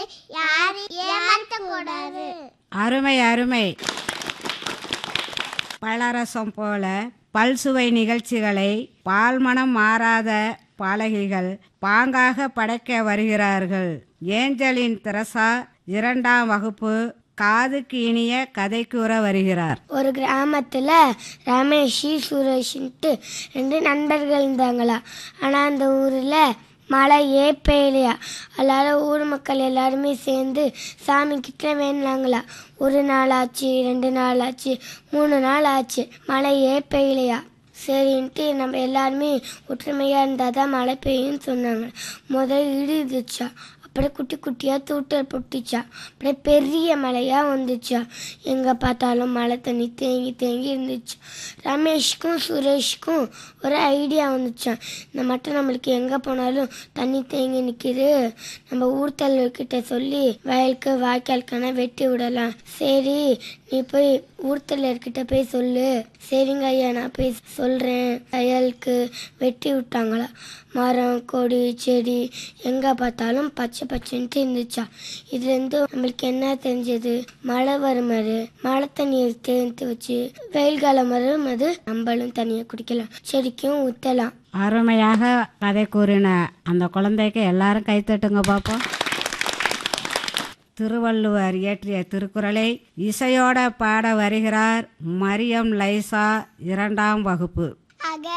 யாரும் ஏமாற்றக்கூடாது அருமை அருமை பலரசம் போல பல்சுவை நிகழ்ச்சிகளை பால்மனம் மாறாத பாலகிகள் பாங்காக படைக்க வருகிறார்கள் ஏஞ்சலின் தெரசா இரண்டாம் வகுப்பு காதுக்கு இனிய கதை கூற வருகிறார் ஒரு கிராமத்தில் ரமேஷ் சுரேஷ்ன்ட்டு ரெண்டு நண்பர்கள் இருந்தாங்களா ஆனால் அந்த ஊரில் மழையே பெய்யலையா அதனால் ஊர் மக்கள் எல்லாருமே சேர்ந்து சாமி கிட்ட வேணுனாங்களா ஒரு நாள் ஆச்சு ரெண்டு நாள் ஆச்சு மூணு நாள் ஆச்சு மழையே பெய்யலையா சரின்ட்டு நம்ம எல்லாருமே ஒற்றுமையாக இருந்தால் தான் மழை பெய்யும்னு சொன்னாங்க முதல் இடி இருந்துச்சா அப்படியே குட்டி குட்டியாக தூட்டல் பொட்டிச்சா அப்படியே பெரிய மழையாக வந்துச்சா எங்கே பார்த்தாலும் மழை தண்ணி தேங்கி தேங்கி இருந்துச்சு ரமேஷ்க்கும் சுரேஷ்க்கும் ஒரு ஐடியா வந்துச்சான் இந்த மட்டும் நம்மளுக்கு எங்கே போனாலும் தண்ணி தேங்கி நிற்கிது நம்ம ஊர் தலைவர்கிட்ட சொல்லி வயலுக்கு வாய்க்காலுக்கான வெட்டி விடலாம் சரி நீ போய் ஊர் தலைவர்கிட்ட போய் சொல்லு சரிங்க ஐயா நான் போய் சொல்கிறேன் வயலுக்கு வெட்டி விட்டாங்களா மரம் கொடி செடி எங்கே பார்த்தாலும் பச்சை பச்சைன்ட்டு இருந்துச்சா இதுலேருந்து நம்மளுக்கு என்ன தெரிஞ்சது மழை வரும் அது மழை தண்ணியை தேர்த்து வச்சு வெயில் காலம் வரும் அது நம்மளும் தண்ணியை குடிக்கலாம் செடிக்கும் ஊற்றலாம் அருமையாக கதை கூறின அந்த குழந்தைக்கு எல்லாரும் கைத்தட்டுங்க பார்ப்போம் திருவள்ளுவர் இயற்றிய திருக்குறளை இசையோட பாட வருகிறார் மரியம் லைசா இரண்டாம் வகுப்பு அக